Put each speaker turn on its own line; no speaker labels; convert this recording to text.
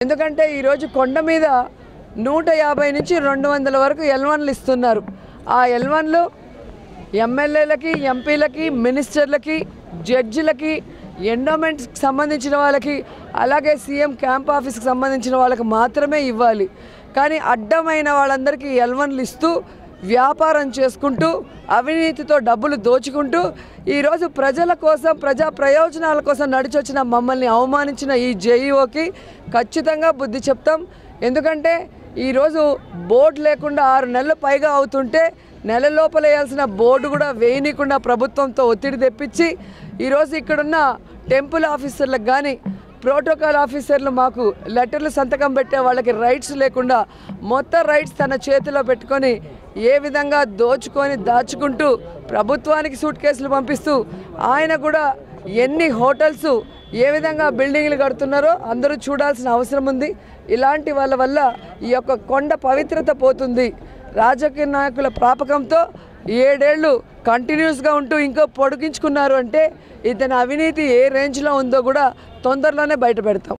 ఎందుకంటే ఈరోజు కొండ మీద నూట యాభై నుంచి రెండు వందల వరకు ఎల్వన్లు ఇస్తున్నారు ఆ ఎల్వన్లు ఎమ్మెల్యేలకి ఎంపీలకి మినిస్టర్లకి జడ్జిలకి ఎండోమెంట్స్కి సంబంధించిన వాళ్ళకి అలాగే సీఎం క్యాంప్ ఆఫీస్కి సంబంధించిన వాళ్ళకి మాత్రమే ఇవ్వాలి కానీ అడ్డమైన వాళ్ళందరికీ ఎల్వన్లు ఇస్తూ వ్యాపారం చేసుకుంటూ అవినీతితో డబ్బులు దోచుకుంటూ ఈరోజు ప్రజల కోసం ప్రజా ప్రయోజనాల కోసం నడిచొచ్చిన మమ్మల్ని అవమానించిన ఈ జేఈఓకి ఖచ్చితంగా బుద్ధి చెప్తాం ఎందుకంటే ఈరోజు బోర్డు లేకుండా ఆరు నెలలు పైగా అవుతుంటే నెల లోపల వేయాల్సిన బోర్డు కూడా వేయనీయకుండా ప్రభుత్వంతో ఒత్తిడి తెప్పించి ఈరోజు ఇక్కడున్న టెంపుల్ ఆఫీసర్లకు కానీ ప్రోటోకాల్ ఆఫీసర్లు మాకు లెటర్లు సంతకం పెట్టే వాళ్ళకి రైట్స్ లేకుండా మొత్తం రైట్స్ తన చేతిలో పెట్టుకొని ఏ విధంగా దోచుకొని దాచుకుంటూ ప్రభుత్వానికి సూట్ కేసులు పంపిస్తూ ఆయన కూడా ఎన్ని హోటల్స్ ఏ విధంగా బిల్డింగ్లు కడుతున్నారో అందరూ చూడాల్సిన అవసరం ఉంది ఇలాంటి వాళ్ళ వల్ల ఈ యొక్క కొండ పవిత్రత పోతుంది రాజకీయ నాయకుల ప్రాపకంతో ఏడేళ్ళు కంటిన్యూస్గా ఉంటూ ఇంకో పొడిగించుకున్నారు అంటే ఇతని అవినీతి ఏ రేంజ్లో ఉందో కూడా తొందరలోనే బయట పెడతాం